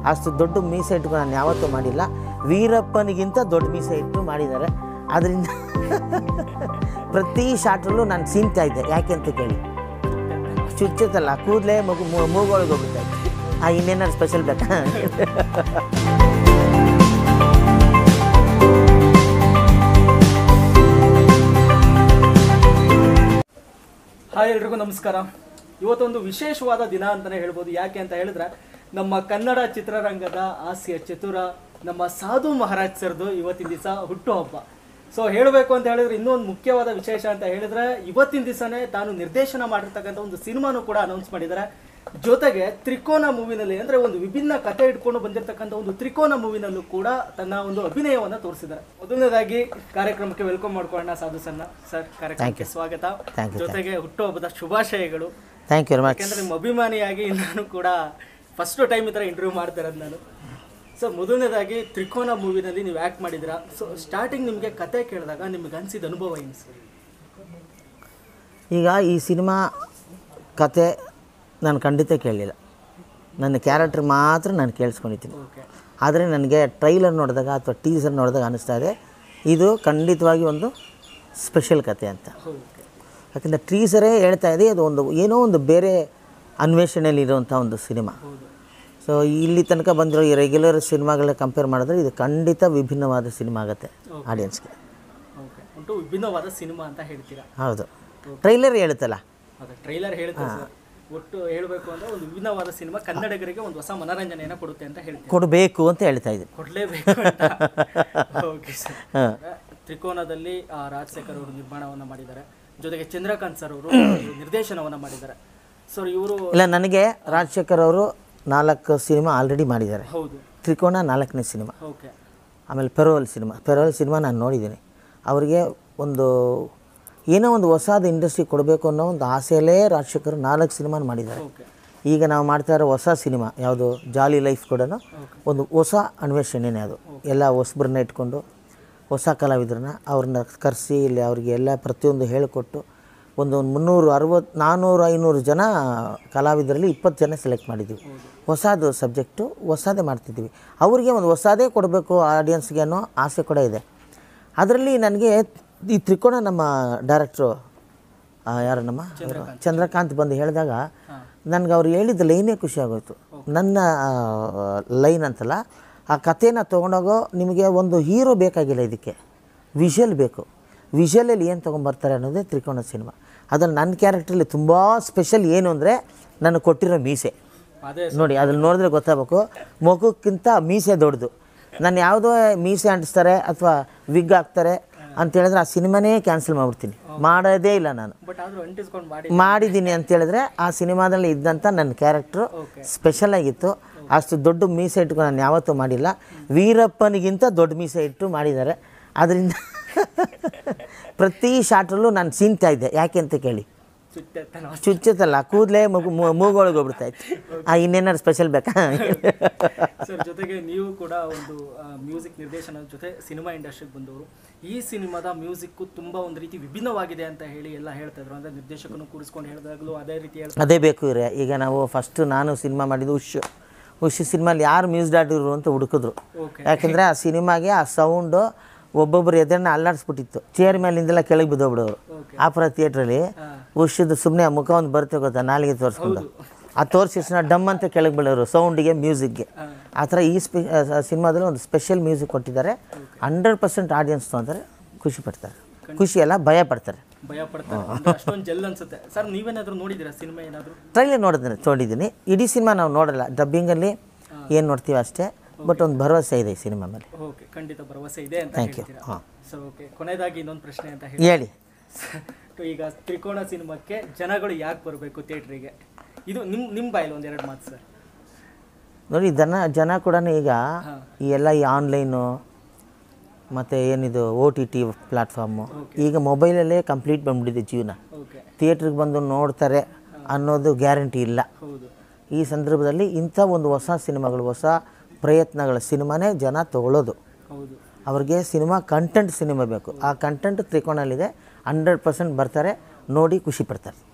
ಅಷ್ಟು ದೊಡ್ಡ ಮೀಸೆ ಇಟ್ಕೊಂಡು ನಾನು ಯಾವತ್ತೂ ಮಾಡಿಲ್ಲ ವೀರಪ್ಪನಿಗಿಂತ ದೊಡ್ಡ ಮೀಸೆ ಇಟ್ಟು ಮಾಡಿದ್ದಾರೆ ಅದರಿಂದ ಪ್ರತಿ ಶಾಟ್ರಲ್ಲೂ ನಾನು ಸೀನ್ತಾ ಇದ್ದೆ ಯಾಕೆ ಅಂತ ಕೇಳಿ ಚುಚ್ಚುತ್ತಲ್ಲ ಕೂದಲೇ ಮಗು ಮೂ- ಮೂಗೊಳಗೆ ಹೋಗುತ್ತೆ ಆ ಇನ್ನೇನಾದ್ರು ಸ್ಪೆಷಲ್ ಬೇಕಾ ಹಾಯ್ ಎಲ್ರಿಗೂ ನಮಸ್ಕಾರ ಇವತ್ತೊಂದು ವಿಶೇಷವಾದ ದಿನ ಅಂತಲೇ ಹೇಳ್ಬೋದು ಯಾಕೆ ಅಂತ ಹೇಳಿದ್ರೆ ನಮ್ಮ ಕನ್ನಡ ಚಿತ್ರರಂಗದ ಹಾಸ್ಯ ಚತುರ ನಮ್ಮ ಸಾಧು ಮಹಾರಾಜ್ ಸರ್ದು ಇವತ್ತಿನ ದಿವಸ ಹುಟ್ಟುಹಬ್ಬ ಸೊ ಹೇಳಬೇಕು ಅಂತ ಹೇಳಿದ್ರೆ ಇನ್ನೊಂದು ಮುಖ್ಯವಾದ ವಿಶೇಷ ಅಂತ ಹೇಳಿದ್ರೆ ಇವತ್ತಿನ ದಿವಸನೇ ತಾನು ನಿರ್ದೇಶನ ಮಾಡಿರ್ತಕ್ಕಂಥ ಒಂದು ಸಿನಿಮಾನು ಕೂಡ ಅನೌನ್ಸ್ ಮಾಡಿದ್ದಾರೆ ಜೊತೆಗೆ ತ್ರಿಕೋನ ಮೂವಿನಲ್ಲಿ ಅಂದ್ರೆ ಒಂದು ವಿಭಿನ್ನ ಕಥೆ ಇಟ್ಕೊಂಡು ಬಂದಿರತಕ್ಕಂಥ ಒಂದು ತ್ರಿಕೋನ ಮೂವಿನಲ್ಲೂ ಕೂಡ ತನ್ನ ಒಂದು ಅಭಿನಯವನ್ನ ತೋರಿಸಿದ್ದಾರೆ ಮೊದಲನೇದಾಗಿ ಕಾರ್ಯಕ್ರಮಕ್ಕೆ ವೆಲ್ಕಮ್ ಮಾಡ್ಕೊಳ್ಳೋಣ ಸಾಧು ಸಣ್ಣ ಸರ್ ಕಾರ್ಯಕ್ರಮಕ್ಕೆ ಸ್ವಾಗತ Thank you, ಜೊತೆಗೆ ಹುಟ್ಟುಹಬ್ಬದ ಶುಭಾಶಯಗಳು ಥ್ಯಾಂಕ್ ಯು ವೆರಿ ಮಚ್ ಯಾಕಂದ್ರೆ ನಿಮ್ಮ ಅಭಿಮಾನಿಯಾಗಿ ನಾನು ಕೂಡ ಫಸ್ಟ್ ಟೈಮ್ ಈ ಥರ ಇಂಟರ್ವ್ಯೂ ಮಾಡ್ತಾ ಇರೋದು ನಾನು ಸೊ ಮೊದಲನೇದಾಗಿ ತ್ರಿಕೋನ ಮೂವಿನಲ್ಲಿ ನೀವು ಆ್ಯಕ್ಟ್ ಮಾಡಿದ್ದೀರಾ ಸೊ ಸ್ಟಾರ್ಟಿಂಗ್ ನಿಮಗೆ ಕತೆ ಕೇಳಿದಾಗ ನಿಮ್ಗೆ ಅನಿಸಿದ ಅನುಭವ ಏನು ಸರ್ ಈಗ ಈ ಸಿನಿಮಾ ಕತೆ ನಾನು ಖಂಡಿತ ಕೇಳಲಿಲ್ಲ ನನ್ನ ಕ್ಯಾರೆಕ್ಟರ್ ಮಾತ್ರ ನಾನು ಕೇಳಿಸ್ಕೊಂಡಿದ್ದೀನಿ ಓಕೆ ಆದರೆ ನನಗೆ ಟ್ರೈಲರ್ ನೋಡಿದಾಗ ಅಥವಾ ಟೀಸರ್ ನೋಡಿದಾಗ ಅನ್ನಿಸ್ತಾ ಇದೆ ಇದು ಖಂಡಿತವಾಗಿ ಒಂದು ಸ್ಪೆಷಲ್ ಕತೆ ಅಂತ ಓಕೆ ಯಾಕಂದರೆ ಟೀಸರೇ ಹೇಳ್ತಾ ಇದೆ ಅದು ಒಂದು ಏನೋ ಒಂದು ಬೇರೆ ಅನ್ವೇಷಣೆಯಲ್ಲಿ ಇರುವಂಥ ಒಂದು ಸಿನಿಮಾ ಹೌದು ಸೊ ಇಲ್ಲಿ ತನಕ ಬಂದಿರೋ ಈ ರೆಗ್ಯುಲರ್ ಸಿನಿಮಾಗಳ ಕಂಪೇರ್ ಮಾಡಿದ್ರೆ ಇದು ಖಂಡಿತ ವಿಭಿನ್ನವಾದ ಸಿನಿಮಾ ಆಗುತ್ತೆ ಆಡಿಯನ್ಸ್ಗೆ ಓಕೆ ಒಟ್ಟು ವಿಭಿನ್ನವಾದ ಸಿನಿಮಾ ಅಂತ ಹೇಳ್ತೀರಾ ಹೌದು ಟ್ರೈಲರ್ ಹೇಳುತ್ತಲ್ಲ ಅದೇ ಟ್ರೈಲರ್ ಹೇಳುತ್ತೆ ಸರ್ ಒಟ್ಟು ಹೇಳಬೇಕು ಅಂದ್ರೆ ಒಂದು ವಿಭಿನ್ನವಾದ ಸಿನಿಮಾ ಕನ್ನಡಿಗರಿಗೆ ಒಂದು ಹೊಸ ಮನರಂಜನೆಯನ್ನು ಕೊಡುತ್ತೆ ಅಂತ ಹೇಳ್ತೀವಿ ಕೊಡಬೇಕು ಅಂತ ಹೇಳ್ತಾ ಇದ್ದೀನಿ ಕೊಡಲೇಬೇಕು ಅಂತ ಓಕೆ ಸರ್ ಹಾಂ ತ್ರಿಕೋನದಲ್ಲಿ ಆ, ರಾಜಶೇಖರ್ ಅವರು ನಿರ್ಮಾಣವನ್ನು ಮಾಡಿದ್ದಾರೆ ಜೊತೆಗೆ ಚಂದ್ರಕಾಂತ್ ಸರ್ ಅವರು ನಿರ್ದೇಶನವನ್ನು ಮಾಡಿದ್ದಾರೆ ಸರ್ ಇವರು ಇಲ್ಲ ನನಗೆ ರಾಜಶೇಖರ್ ಅವರು ನಾಲ್ಕು ಸಿನಿಮಾ ಆಲ್ರೆಡಿ ಮಾಡಿದ್ದಾರೆ ಹೌದು ತ್ರಿಕೋನ ನಾಲ್ಕನೇ ಸಿನಿಮಾ ಓಕೆ ಆಮೇಲೆ ಪೆರೋಲ್ ಸಿನಿಮಾ ಪೆರೋಲ್ ಸಿನಿಮಾ ನಾನು ನೋಡಿದ್ದೀನಿ ಅವರಿಗೆ ಒಂದು ಏನೋ ಒಂದು ಹೊಸದು ಇಂಡಸ್ಟ್ರಿ ಕೊಡಬೇಕು ಅನ್ನೋ ಒಂದು ಆಸೆಯಲ್ಲೇ ರಾಜಶೇಖರ್ ನಾಲ್ಕು ಸಿನಿಮಾ ಮಾಡಿದ್ದಾರೆ ಓಕೆ ಈಗ ನಾವು ಮಾಡ್ತಾ ಇರೋ ಹೊಸ ಸಿನಿಮಾ ಯಾವುದು ಜಾಲಿ ಲೈಫ್ ಕೂಡ ಒಂದು ಹೊಸ ಅನ್ವೇಷಣೆನೇ ಅದು ಎಲ್ಲ ಹೊಸಬ್ರನ್ನ ಇಟ್ಕೊಂಡು ಹೊಸ ಕಲಾವಿದ್ರನ್ನ ಅವ್ರನ್ನ ಕರೆಸಿ ಇಲ್ಲಿ ಅವರಿಗೆ ಎಲ್ಲ ಪ್ರತಿಯೊಂದು ಹೇಳಿಕೊಟ್ಟು ಒಂದು ಮುನ್ನೂರು ಅರವತ್ತು ನಾನ್ನೂರು ಐನೂರು ಜನ ಕಲಾವಿದರಲ್ಲಿ ಇಪ್ಪತ್ತು ಜನ ಸೆಲೆಕ್ಟ್ ಮಾಡಿದ್ದೀವಿ ಹೊಸದು ಸಬ್ಜೆಕ್ಟು ಹೊಸದೇ ಮಾಡ್ತಿದ್ದೀವಿ ಅವರಿಗೆ ಒಂದು ಹೊಸದೇ ಕೊಡಬೇಕು ಆಡಿಯನ್ಸ್ಗೆ ಅನ್ನೋ ಆಸೆ ಕೂಡ ಇದೆ ಅದರಲ್ಲಿ ನನಗೆ ಈ ತ್ರಿಕೋಣ ನಮ್ಮ ಡೈರೆಕ್ಟ್ರು ಯಾರು ನಮ್ಮ ಚಂದ್ರಕಾಂತ್ ಬಂದು ಹೇಳಿದಾಗ ನನಗೆ ಅವ್ರು ಹೇಳಿದ ಲೈನೇ ಖುಷಿ ಆಗೋಯ್ತು ನನ್ನ ಲೈನ್ ಅಂತಲ್ಲ ಆ ಕಥೆನ ತೊಗೊಂಡೋಗೋ ನಿಮಗೆ ಒಂದು ಹೀರೋ ಬೇಕಾಗಿಲ್ಲ ಇದಕ್ಕೆ ವಿಷಲ್ ಬೇಕು ವಿಷಲಲ್ಲಿ ಏನು ತೊಗೊಂಬರ್ತಾರೆ ಅನ್ನೋದೇ ತ್ರಿಕೋಣ ಸಿನಿಮಾ ಅದ್ರಲ್ಲಿ ನನ್ನ ಕ್ಯಾರೆಕ್ಟ್ರಲ್ಲಿ ತುಂಬ ಸ್ಪೆಷಲ್ ಏನು ಅಂದರೆ ನನಗೆ ಕೊಟ್ಟಿರೋ ಮೀಸೆ ಅದೇ ನೋಡಿ ಅದ್ರಲ್ಲಿ ನೋಡಿದ್ರೆ ಗೊತ್ತಾಗಬೇಕು ಮುಖಕ್ಕಿಂತ ಮೀಸೆ ದೊಡ್ಡದು ನಾನು ಯಾವುದೋ ಮೀಸೆ ಅಂಟಿಸ್ತಾರೆ ಅಥವಾ ವಿಗ್ ಹಾಕ್ತಾರೆ ಅಂತ ಹೇಳಿದ್ರೆ ಆ ಸಿನಿಮಾನೇ ಕ್ಯಾನ್ಸಲ್ ಮಾಡಿಬಿಡ್ತೀನಿ ಮಾಡೋದೇ ಇಲ್ಲ ನಾನು ಬಟ್ ಆದರೂ ಅಂಟಿಸ್ಕೊಂಡು ಮಾಡಿ ಮಾಡಿದ್ದೀನಿ ಅಂತ ಹೇಳಿದ್ರೆ ಆ ಸಿನಿಮಾದಲ್ಲಿ ಇದ್ದಂಥ ನನ್ನ ಕ್ಯಾರೆಕ್ಟ್ರು ಓಕೆ ಸ್ಪೆಷಲ್ ಆಗಿತ್ತು ಅಷ್ಟು ದೊಡ್ಡ ಮೀಸೆ ಇಟ್ಕೊಂಡು ನಾನು ಯಾವತ್ತೂ ಮಾಡಿಲ್ಲ ವೀರಪ್ಪನಿಗಿಂತ ದೊಡ್ಡ ಮೀಸೆ ಇಟ್ಟು ಮಾಡಿದ್ದಾರೆ ಅದರಿಂದ ಪ್ರತಿ ಶಾಟ್ರಲ್ಲೂ ನಾನು ಸೀನ್ತಾ ಇದ್ದೆ ಯಾಕೆ ಅಂತ ಕೇಳಿ ಚುಟ್ಟೆತ್ತನ ಚುಚ್ಚುತ್ತಲ್ಲ ಕೂದಲೇ ಮಗು ಮೂ- ಮೂಗೊಳಗೆ ಹೋಗ್ಬಿಡ್ತಾ ಇತ್ತು ಆ ಇನ್ನೇನಾದ್ರು ಸ್ಪೆಷಲ್ ಬೇಕಾ ಸರ್ ಜೊತೆಗೆ ನೀವು ಕೂಡ ಒಂದು ಮ್ಯೂಸಿಕ್ ನಿರ್ದೇಶನದ ಜೊತೆ ಸಿನಿಮಾ ಇಂಡಸ್ಟ್ರಿಗೆ ಬಂದವರು ಈ ಸಿನಿಮಾದ ಮ್ಯೂಸಿಕ್ಕು ತುಂಬ ಒಂದು ರೀತಿ ವಿಭಿನ್ನವಾಗಿದೆ ಅಂತ ಹೇಳಿ ಎಲ್ಲ ಹೇಳ್ತಾ ಇದ್ರು ಅಂದರೆ ನಿರ್ದೇಶಕನು ಕೂರಿಸ್ಕೊಂಡು ಹೇಳಿದಾಗಲೂ ಅದೇ ರೀತಿ ಹೇಳ್ತಾ ಅದೇ ಬೇಕು ಇವ್ರೆ ಈಗ ನಾವು ಫಸ್ಟು ನಾನು ಸಿನಿಮಾ ಮಾಡಿದ್ದು ಉಶ್ ಉಶ್ ಸಿನಿಮಾಲಿ ಯಾರು ಮ್ಯೂಸಿಕ್ ಡಾಕ್ಟರು ಅಂತ ಹುಡುಕಿದ್ರು ಓಕೆ ಯಾಕೆಂದರೆ ಆ ಸಿನಿಮಾಗೆ ಆ ಸೌಂಡು ಒಬ್ಬೊಬ್ಬರು ಎದರನ್ನ ಅಲ್ಲಾಡಿಸ್ಬಿಟ್ಟಿತ್ತು ಚೇರ್ ಮೇಲಿಂದೆಲ್ಲ ಕೆಳಗೆ ಬಿದ್ದೋಗ್ಬಿಡೋರು ಓಕೆ ಆಪರ ಥಿಯೇಟ್ರಲ್ಲಿ ಉಷದ್ದು ಸುಮ್ಮನೆ ಮುಖ ಒಂದು ಬರುತ್ತೆ ಗೊತ್ತಾ ನಾಲಿಗೆ ತೋರಿಸ್ಕೊಂಡು ಆ ತೋರಿಸಿದ ಡಮ್ ಅಂತ ಕೆಳಗೆ ಬೀಳೋರು ಸೌಂಡಿಗೆ ಮ್ಯೂಸಿಕ್ಗೆ ಆ ಥರ ಈ ಸ್ಪೆ ಸಿನಿಮಾದಲ್ಲಿ ಒಂದು ಸ್ಪೆಷಲ್ ಮ್ಯೂಸಿಕ್ ಕೊಟ್ಟಿದ್ದಾರೆ ಹಂಡ್ರೆಡ್ ಪರ್ಸೆಂಟ್ ಆಡಿಯನ್ಸ್ ತೊಗೊಂತಾರೆ ಖುಷಿ ಪಡ್ತಾರೆ ಖುಷಿ ಅಲ್ಲ ಭಯ ಪಡ್ತಾರೆ ಭಯ ಪಡ್ತಾರೆ ಅಂದ್ರೆ ಅಷ್ಟೊಂದು ಜೆಲ್ ಅನ್ಸುತ್ತೆ ಸರ್ ನೀವೇನಾದರೂ ನೋಡಿದ್ದೀರಾ ಸಿನಿಮಾ ಏನಾದರೂ ಟ್ರೈಲರ್ ನೋಡಿದ್ದೀನಿ ತೊಗೊಂಡಿದ್ದೀನಿ ಇಡೀ ಸಿನಿಮಾ ನಾವು ನೋಡಲ್ಲ ಡಬ್ಬಿಂಗಲ್ಲಿ ಏನು ನೋಡ್ತೀವಿ ಅಷ್ಟೇ ಬಟ್ ಒಂದು ಭರವಸೆ ಇದೆ ಈ ಸಿನಿಮಾ ಮೇಲೆ ಓಕೆ ಖಂಡಿತ ಭರವಸೆ ಇದೆ ಅಂತ Thank you. ಹೇಳ್ತೀರಾ ಹಾಂ. ಸೊ ಓಕೆ ಕೊನೆಯದಾಗಿ ಇನ್ನೊಂದು ಪ್ರಶ್ನೆ ಅಂತ ಹೇಳಿ ಹೇಳಿ ಈಗ ತ್ರಿಕೋಣ ಸಿನಿಮಾಕ್ಕೆ ಜನಗಳು ಯಾಕೆ ಬರಬೇಕು ಥಿಯೇಟ್ರಿಗೆ ಇದು ನಿಮ್ಮ ನಿಮ್ಮ ಬಾಯಲ್ಲಿ ಒಂದೆರಡು ಮಾತು ಸರ್ ನೋಡಿ ಜನ ಜನ ಕೂಡ ಈಗ ಹಾಂ. ಈ ಎಲ್ಲ ಈ ಆನ್ಲೈನು ಮತ್ತು ಏನಿದು ಓ ಟಿ ಟಿ ಪ್ಲ್ಯಾಟ್ಫಾರ್ಮು ಈಗ ಮೊಬೈಲಲ್ಲೇ ಕಂಪ್ಲೀಟ್ ಬಂದ್ಬಿಟ್ಟಿದೆ ಜೀವನ ಓಕೆ ಥಿಯೇಟ್ರಿಗೆ ಬಂದು ನೋಡ್ತಾರೆ ಅನ್ನೋದು ಗ್ಯಾರಂಟಿ ಇಲ್ಲ ಹೌದು ಈ ಸಂದರ್ಭದಲ್ಲಿ ಇಂಥ ಒಂದು ಹೊಸ ಸಿನಿಮಾಗಳು ಹೊಸ ಪ್ರಯತ್ನಗಳ ಸಿನಿಮಾನೇ ಜನ ತಗೊಳ್ಳೋದು ಹೌದು ಅವ್ರಿಗೆ ಸಿನಿಮಾ ಕಂಟೆಂಟ್ ಸಿನಿಮಾ ಬೇಕು ಆ ಕಂಟೆಂಟ್ ತ್ರಿಕೋಣಲ್ಲಿದೆ ಹಂಡ್ರೆಡ್ ಪರ್ಸೆಂಟ್ ಬರ್ತಾರೆ ನೋಡಿ ಖುಷಿ ಪಡ್ತಾರೆ